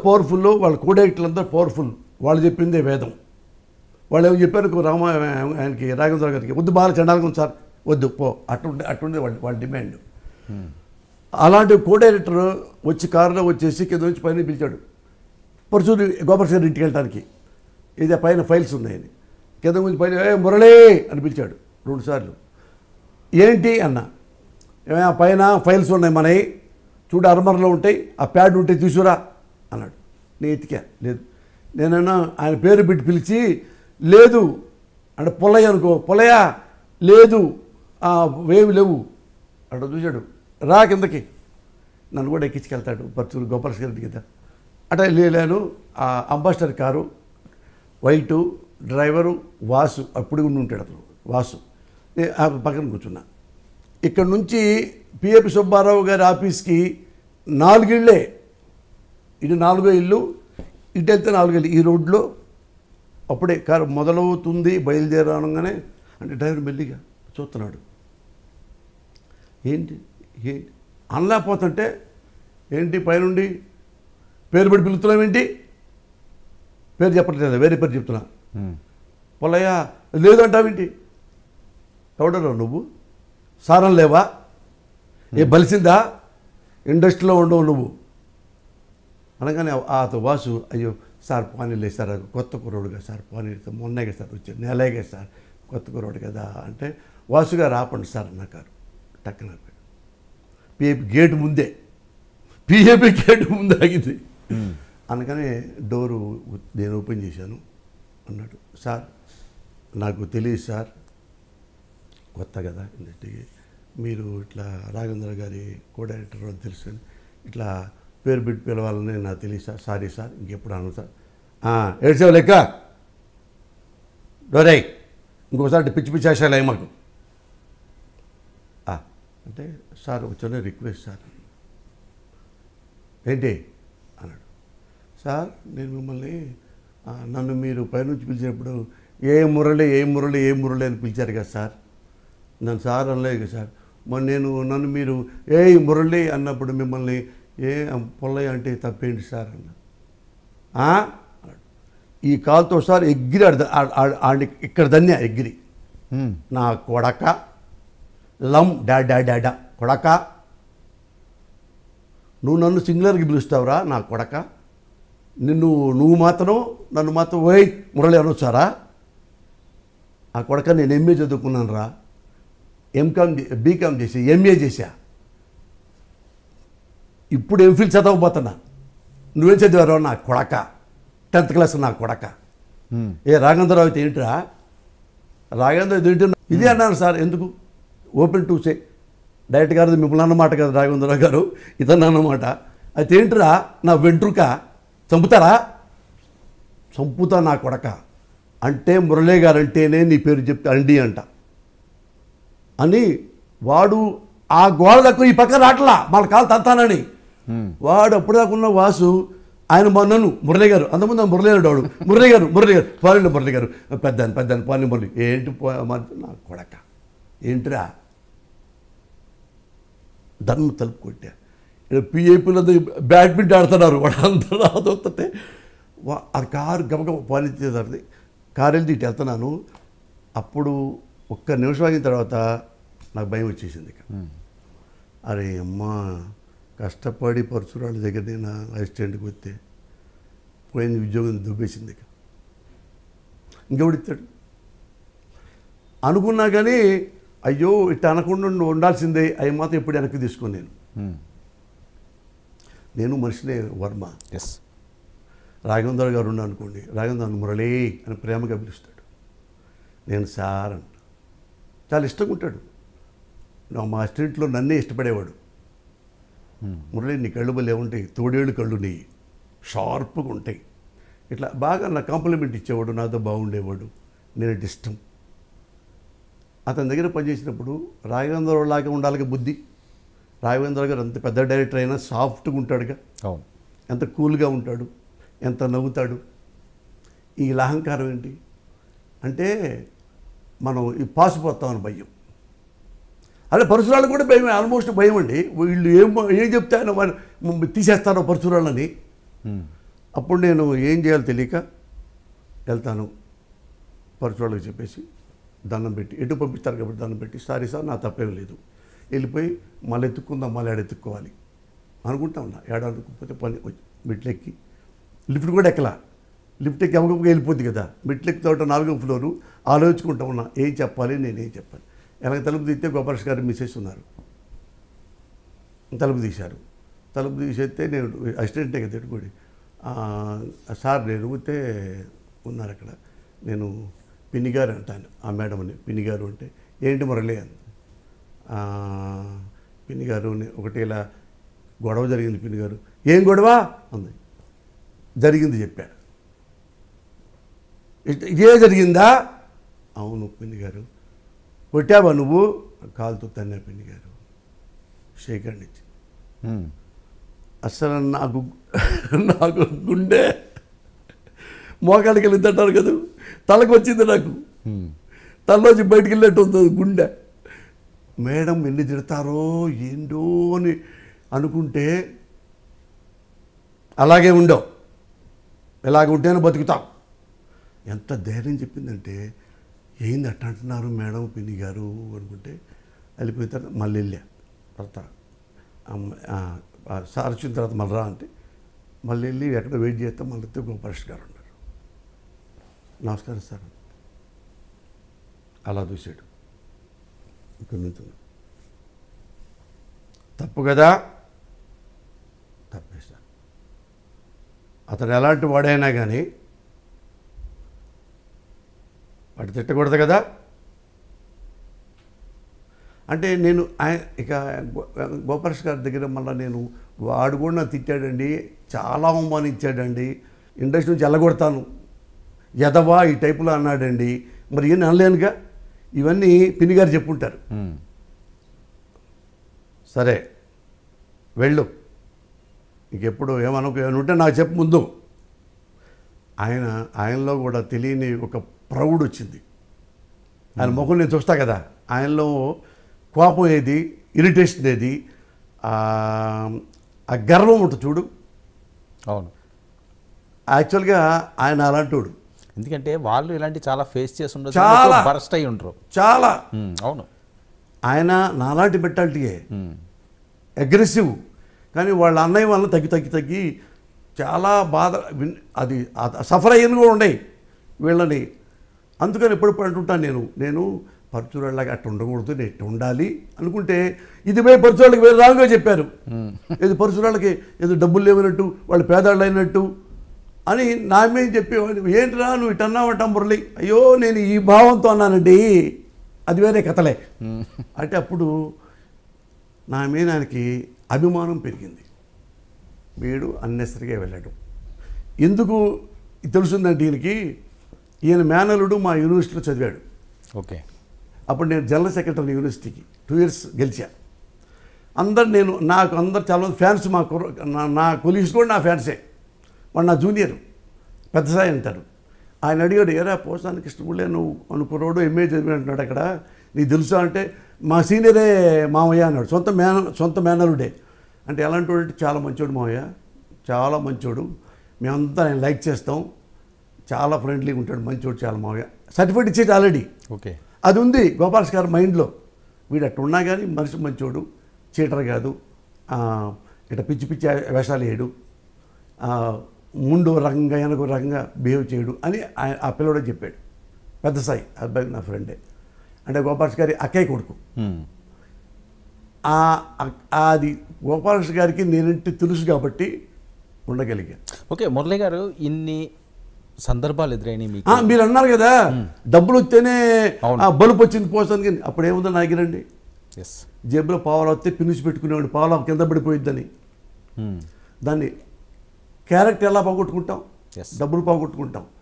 Powerful వాళ్ళ కోడేక్టర్లు అంతా powerful వాళ్ళు చెప్పిందే వేదం వాళ్ళు ఏమో చెప్పారు రామ ఆయనకి రాఘవేంద్ర గారికి వద్దు బాగా చండాలకం సార్ వద్దు పో అట్టుండే అట్టుండే వాళ్ళ వాళ్ళ డిమాండ్ అలాంటి కో డైరెక్టర్ వచ్చి కారులో వచ్చేసి కింద నుంచి పైన పిలిచాడు పరచూరి గోపర్ సార్ ఇంటికి వెళ్ళటానికి ఇది పైన ఫైల్స్ ఉన్నాయని కింద నుంచి పైన ఏ మురళి అని పిలిచాడు రెండు సార్లు ఏంటి అన్న "ఏమే, ఆ పైన ఫైల్స్ ఉన్నాయి మనవి చూడు అర్మర్లో ఉంటాయి ఆ ప్యాడ్ ఉంటే తీసుకురా అన్నాడు నేను ఎతికా లేదు నేనన్నా ఆయన పేరు పెట్టి పిలిచి లేదు అంటే పొల్లయ్య అనుకో పొల్లయ్య లేదు "ఆ, ఏమి లేవు అక్కడ చూశాడు రా కిందకి నన్ను కూడా ఎక్కించుకెళ్తాడు పర్చూరు గోపాల గారి కింద అట్లా లేను ఆ Ambassador car white driver Vasu అప్పుడు ఉండి ఉంటాడు అతను వాసు నే- ఆ పక్కన కూర్చున్నా ఇక్కడ నుంచి పిఏపి సుబ్బారావు గారి ఆఫీస్కి నాలుగిళ్ళే ఇది నాలుగో ఇల్లు ఇటు వెళ్తే నాలుగో ఇల్లు ఈ రోడ్లో అప్పుడే కారు మొదలవుతుంది బయలుదేరనగానే అంటే డ్రైవర్ మెల్లిగా చూస్తున్నాడు ఏంటి ఏంటి అనలేకపోతుంటే ఏంటి పైనుండి పేరు పెట్టి పిలుస్తున్నావు ఏంటి పేరు చెప్పట్లేదు వేరే పేరు చెప్తున్నా పొల్లయ్య లేదంటావేంటి ఎవడరా నువ్వు సారం లేవా ఏ బలిసిందా ఇండస్ట్రీలో ఉండవు నువ్వు అనగానే ఆ వాసు అయ్యో సార్ పానీ లేదు సార్ అది కొత్త కుర్రోడుగా సార్ పానీ మొన్నేగా సార్ వచ్చారు నెలగా సార్ కొత్త కుర్రోడు కదా అంటే వాసు గారు ఆపండి సార్ అన్నారు టక్కన ఆపాడు పిఏపి గేట్ ముందే పిఏపి గేట్ ముందే ఆగింది అనగానే డోరు నేను ఓపెన్ చేశాను అన్నాడు సార్ నాకు తెలియదు సార్ కొత్త కదా ఇండస్ట్రీకి మీరు ఇట్లా రాఘవేంద్ర గారి కో డైరెక్టర్ అని తెలుసు అని ఇట్లా పేరు పెట్టి పిలవాలని నాకు తెలియదు సార్ సారీ సార్ ఇంకెప్పుడు అన్నాను సార్ ఏడ్చావు లెక్క డోరై ఇంకోసారి పిచ్చి పిచ్చి ఆశాలు అయ్యి మాకు "ఆ," అంటే సార్ వచ్చిన రిక్వెస్ట్ సార్ ఏంటి అన్నాడు సార్ నేను మిమ్మల్ని ఆ, నన్ను మీరు పైనుంచి పిలిచినప్పుడు ఏ మురళి ఏ మురళి ఏ మురళి అని పిలిచారు కదా సార్ నన్ను సార్ అనలేదు కదా సార్ మరి నేను నన్ను మీరు ఏ మురళి అన్నప్పుడు మిమ్మల్ని ఏ పొల్లయ్య అంటే తప్పేంటి సార్ అన్న "ఆ?" అన్నాడు. ఈ కాలుతో సార్ ఎగ్గిరి ఆడ ఆడి ఇక్కడ దన్యా ఎగ్గిరి నా కొడక లమ్ డా డా డా డా కొడక నువ్వు నన్ను సింగులర్కి పిలుస్తావురా నా కొడక నిన్ను నువ్వు మాత్రం నన్ను మాత్రం ఓయ్ మురళి అనొచ్చారా ఆ కొడక నేను ఎంఏ చదువుకున్నాను రా ఎంకామ్ బీకామ్ చేసి ఎంఏ చేశా ఇప్పుడు ఎంఫిల్ చదవబోతున్నా నువ్వేం చదివారో నా కొడక టెన్త్ క్లాస్ నా కొడక ఏ రాఘవేంద్రరావు అయితే ఏంటిరా రాఘవేంద్ర ఇది ఏంటి ఇదే అన్నాను సార్ ఎందుకు ఓపెన్ టు సే డైరెక్ట్ గారు మిమ్మల్ని అన్నమాట కదా రాఘవేంద్రరావు గారు ఇతను అన్నమాట అయితే ఏంటిరా నా వెంట్రుక చంపుతారా చంపుతా నా కొడక అంటే మురళీ గారు అంటేనే నీ పేరు చెప్తే అండి అంట అని వాడు ఆ గోడ దగ్గర ఈ పక్క రాట్లా వాళ్ళ కాలు తంతానని వాడు అప్పటిదాకా ఉన్న వాసు ఆయన మొన్నను మురళి గారు అంతకుముందు మురళి గారు వాడు మురళి గారు మురళి గారు పాలిండి మురళి గారు పెద్దాను పెద్దాను పాలి మురళి ఏంటి పో- మరి నా కొడక ఏంటిరా దన్ను తలుపు కొట్టా ఇక్కడ పిఏపీలో బ్యాడ్మింటన్ ఆడుతున్నారు వాళ్ళందరూ అదొస్తే ఆ కారు గబగబ పాలించేది కారు వెళ్తే ఇటు వెళ్తున్నాను అప్పుడు ఒక్క నిమిషం అయిన తర్వాత నాకు భయం వచ్చేసింది ఇక అరే అమ్మా కష్టపడి పరశురాళ్ళ దగ్గర నేను అసిస్టెంట్కి వస్తే పోయింది ఉద్యోగం దుబ్బేసింది ఇక ఇంకెవడిస్తాడు అనుకున్నా కానీ అయ్యో ఇట్లా అనకుండా ఉండి ఉండాల్సిందే అవి మాత్రం ఎప్పుడు వెనక్కి తీసుకుని నేను నేను మనిషినే వర్మ ఎస్ రాఘవేంద్ర గారు ఉన్నా అనుకోండి రాఘవేంద్ర మురళి అని ప్రేమగా పిలుస్తాడు నేను సార్ అంట చాలా ఇష్టంగా ఉంటాడు నా మా స్ట్రీట్లో నన్నే ఇష్టపడేవాడు మురళి నీ కళ్ళు బలి ఉంటాయి తోడేళ్ళు కళ్ళు నీ షార్ప్గా ఉంటాయి ఇట్లా బాగా నా కాంప్లిమెంట్ ఇచ్చేవాడు నాతో బాగుండేవాడు నేను అంటే ఇష్టం అతని దగ్గర పనిచేసినప్పుడు రాఘవేంద్ర లాగా ఉండాలిగా బుద్ధి రాఘవేంద్ర గారు అంత పెద్ద డైరెక్టర్ అయినా సాఫ్ట్గా ఉంటాడుగా అవును ఎంత కూల్గా ఉంటాడు ఎంత నవ్వుతాడు ఈ అహంకారం ఏంటి అంటే మనం ఈ పాసిపోతామని భయం అదే పరశురాలు కూడా భయం ఆల్మోస్ట్ భయం అండి వీళ్ళు ఏం ఏం చెప్తే ఆయన వారు తీసేస్తారో పరశురాలని అప్పుడు నేను ఏం చేయాలో తెలియక వెళ్తాను పరచోళ్ళకి చెప్పేసి దండం పెట్టి ఎటు పంపిస్తారు కాబట్టి దండం పెట్టి సారీ సార్ నా తప్పేం లేదు వెళ్ళిపోయి మళ్ళీ ఎత్తుక్కుందాం మళ్ళీ ఏడ ఎత్తుక్కోవాలి అనుకుంటా ఉన్నా ఏడ అనుకోకపోతే పని మెట్లెక్కి లిఫ్ట్ కూడా ఎక్కలా లిఫ్ట్ ఎక్కి అమ్మకమ్మగా వెళ్ళిపోద్ది కదా మెట్లెక్కితో ఉంటే నాలుగో ఫ్లోరు ఆలోచించుకుంటా ఉన్నా ఏం చెప్పాలి నేనేం చెప్పాలి వెనక తలుపు తీస్తే గోపాలకృష్ణ గారు మిస్సెస్ ఉన్నారు తలుపు తీశారు తలుపు తీసేస్తే నేను అసిస్టెంటే కదా ఎట్టుకోడి సార్ నేను ఊతే ఉన్నారు అక్కడ నేను పిన్ని గారు అంటాను ఆ మేడంని పిన్ని గారు అంటే ఏంటి మురళి అని "ఆ, పిన్ని గారు నే- ఒకటి ఇలా గొడవ జరిగింది పిన్ని గారు ఏం గొడవ అంది జరిగింది చెప్పా "ఇట్- ఇదే జరిగిందా అవును పిన్ని గారు కొట్టావా నువ్వు కాలుతో తన్నా పిన్ని గారు షేక్ హ్యాండ్ ఇచ్చి ఉమ్. అసలు నాకు నాకు గుండె మోకాడికి వెళ్ళింది అంటారు కదా తలకు వచ్చింది నాకు ఉమ్. తలలోంచి బయటికి వెళ్ళినట్టు ఉంది గుండె మేడం ఎన్ని తిడతారో ఏంటో అని అనుకుంటే అలాగే ఉండవు ఇలాగే ఉంటేనే బతుకుతాం ఎంత ధైర్యం చెప్పిందంటే ఏంది అట్ట అంటున్నారు మేడం పిన్ని గారు అనుకుంటే వెళ్ళిపోయిన తర్వాత మళ్ళీ వెళ్ళా భర్త అమ్మ- ఆ, ఆ సార్ వచ్చిన తర్వాత మళ్ళీ రా అంటే మళ్ళీ వెళ్ళి ఎక్కడ వెయిట్ చేస్తే మళ్ళీ వస్తే గోపాలకృష్ణ గారు ఉన్నారు నమస్కారం సార్ అలా చూశాడు ఇక్కడ నుంచున్నా తప్పు కదా తప్పే సార్ అతను ఎలాంటి వాడైనా కానీ వాడు తిట్టకూడదు కదా అంటే నేను ఆయ- ఇక గో- గోపాలకృష్ణ గారి దగ్గర మళ్ళీ నేను వాడు కూడా నన్ను తిట్టాడండి చాలా అవమానించాడండి ఇండస్ట్రీ నుంచి వెళ్ళగొడతాను ఎదవా ఈ టైపులో అన్నాడండి మరి ఏం అనలేనుగా ఇవన్నీ పిన్ని గారు చెప్పుంటారు ఉమ్. సరే వెళ్ళు ఇంకెప్పుడు ఏమనుకో ఏమైనా ఉంటే నాకు చెప్పు ముందు ఆయన ఆయనలో కూడా తెలియని ఒక ప్రౌడ్ వచ్చింది ఆయన ముఖం నేను చూస్తా కదా ఆయనలో కోపం ఏది ఇరిటేషన్ ఏది ఆ ఆ గర్వం ఉంటుంది చూడు అవును యాక్చువల్గా ఆయన అలాంటోడు ఎందుకంటే వాళ్ళు ఇలాంటి చాలా ఫేస్ చేసి ఉండొచ్చు చాలా. బరస్ట్ అయి ఉండరు చాలా ఉమ్, అవును ఆయన నాలాంటి మెంటాలిటీయే ఉమ్. అగ్రెసివ్ కానీ వాళ్ళ అన్నయ్య వల్ల తగ్గి తగ్గి తగ్గి చాలా బాధ విన్- అది సఫర్ అయ్యని కూడా ఉన్నాయి వీళ్ళని అందుకని ఎప్పుడు అంటుంటాను నేను నేను పరచురాళ్ళగా అట్ట ఉండకూడదు నేను ఇట్ట ఉండాలి అనుకుంటే ఇది పోయి పరచురాళ్ళకి వేరే రాంగ్గా చెప్పారు ఏది పరచురాళ్ళకి ఏదో డబ్బులు లేవనట్టు వాళ్ళు పేదాళ్ళు అయినట్టు అని నా మీద చెప్పేవాడు ఏంటిరా నువ్వు ఇటు అన్నావంటా మురళి అయ్యో నేను ఈ భావంతో అన్నానండి అది వేరే కథలే అంటే అప్పుడు నా మీద ఆయనకి అభిమానం పెరిగింది వీడు అన్నెసరిగా వెళ్ళాడు ఎందుకు తెలుసుందంటే ఈయనకి ఈయన మేనలుడు మా యూనివర్సిటీలో చదివాడు ఓకే అప్పుడు నేను జనరల్ సెక్రటరీ యూనివర్సిటీకి టూ ఇయర్స్ గెలిచా అందరు నేను నాకు అందరు చాలా మంది ఫ్యాన్స్ మా కుర్ర నా నా కొలీగ్స్ కూడా నా ఫ్యాన్సే వాడు నా జూనియర్ పెద్ద సాయి అంటారు ఆయన అడిగాడు ఏరా పోసానికి ఇష్టములే నువ్వు అనుకున్నాడు ఎంఏ చదివి అంటున్నాడు అక్కడ నీకు తెలుసా అంటే మా సీనియరే మామయ్య అన్నాడు సొంత మేన సొంత మేనలుడే అంటే ఎలాంటి వాడు అంటే చాలా మంచోడు మామయ్య చాలా మంచోడు మేమంతా ఆయన లైక్ చేస్తాం చాలా ఫ్రెండ్లీగా ఉంటాడు మంచోడు చాలా మామయ్య సర్టిఫికేట్ ఇచ్చేది ఆల్రెడీ ఓకే అది ఉంది గోపాల్స్ గారి మైండ్లో వీడు అట్టు ఉన్నా కానీ మనిషి మంచోడు చీటర్ కాదు ఆ, ఇట్లా పిచ్చి పిచ్చి వేషాలు వేయడు ఆ, ముందు రకంగా వెనక రకంగా బిహేవ్ చేయడు అని ఆయన ఆ పిల్లడే చెప్పాడు పెద్ద సాయి ఆ అబ్బాయి నా ఫ్రెండే అంటే గోపాల్స్ గారి అక్కయ్య కొడుకు ఉమ్. ఆ ఆ- అది గోపాలకృష్ణ గారికి నేనంటే తెలుసు కాబట్టి ఉండగలిగా ఓకే మురళి గారు ఇన్ని సందర్భాలు ఎదురైనాయి మీకు ఆ, మీరు అన్నారు కదా డబ్బులు వస్తేనే అవును. ఆ బలుపు వచ్చింది పోసాను కానీ అప్పుడు ఏముందో నాగిరండి ఎస్ జేబులో పావులు వస్తే పినిచి పెట్టుకునేవాడు పావులు కింద పడిపోయిద్దని దాన్ని క్యారెక్టర్ ఎలా పోగొట్టుకుంటాం Yes. డబ్బులు పోగొట్టుకుంటాం